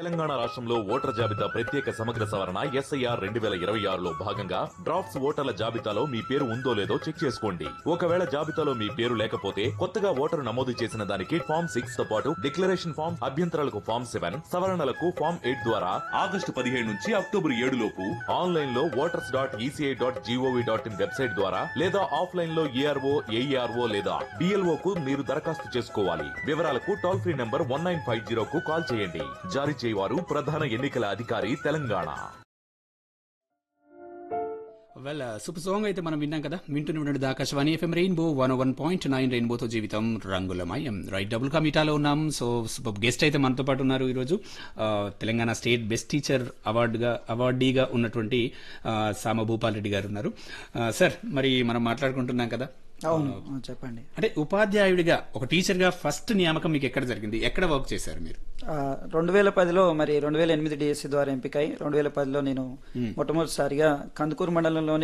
తెలంగాణ రాష్ట్రంలో ఓటర్ జాబితా ప్రత్యేక సమగ్ర సవరణ ఎస్ఐఆర్ రెండు వేల ఇరవై ఆరులో భాగంగా డ్రాఫ్ట్స్ ఓటర్ల జాబితాలో మీ పేరు ఉందో లేదో చెక్ చేసుకోండి ఒకవేళ జాబితాలో మీ పేరు లేకపోతే కొత్తగా ఓటరు నమోదు చేసిన దానికి ఫామ్ సిక్స్ తో పాటు డిక్లరేషన్ ఫామ్ అభ్యంతరాలకు ఫామ్ సెవెన్ సవరణలకు ఫామ్ ఎయిట్ ద్వారా ఆగస్టు పదిహేడు నుంచి అక్టోబర్ ఏడు లోపు ఆన్లైన్ లో voters dot ECI dot GOV dot in website ద్వారా లేదా ఆఫ్లైన్ లో ఏఆర్ఓ ఏఈఆర్ఓ లేదా బిఎల్ఓ కు మీరు దరఖాస్తు చేసుకోవాలి వివరాలకు toll free number one nine five zero కు కాల్ చేయండి జారీ చేయవారు ప్రధాన ఎన్నికల అధికారి తెలంగాణ వెల్ సూపర్ సాంగ్ అయితే మనం విన్నాం కదా వింటూనే ఉండండి Akashvani FM rainbow one one point nine రెయిన్బోతో జీవితం రంగులమయం రైట్ డబుల్ కమిటాలో ఉన్నాం సో సూపర్ గెస్ట్ అయితే మనతో పాటు ఉన్నారు ఈరోజు ఆ, తెలంగాణ స్టేట్ బెస్ట్ టీచర్ అవార్డుగా అవార్డీగా ఉన్నటువంటి ఆ, సామ భూపాల్ రెడ్డి గారు ఉన్నారు ఆ, సార్ మరి మనం మాట్లాడుకుంటున్నాం కదా అవును ఆ, చెప్పండి అంటే ఉపాధ్యాయుడిగా ఒక టీచర్గా ఫస్ట్ నియామకం మీకు ఎక్కడ జరిగింది ఎక్కడ వర్క్ చేశారు మీరు ఆ, రెండు వేల పదిలో మరి రెండు వేల ఎనిమిది డిఎస్సి ద్వారా ఎంపికై రెండు వేల పదిలో నేను మొట్టమొదటిసారిగా కందుకూరు మండలంలోని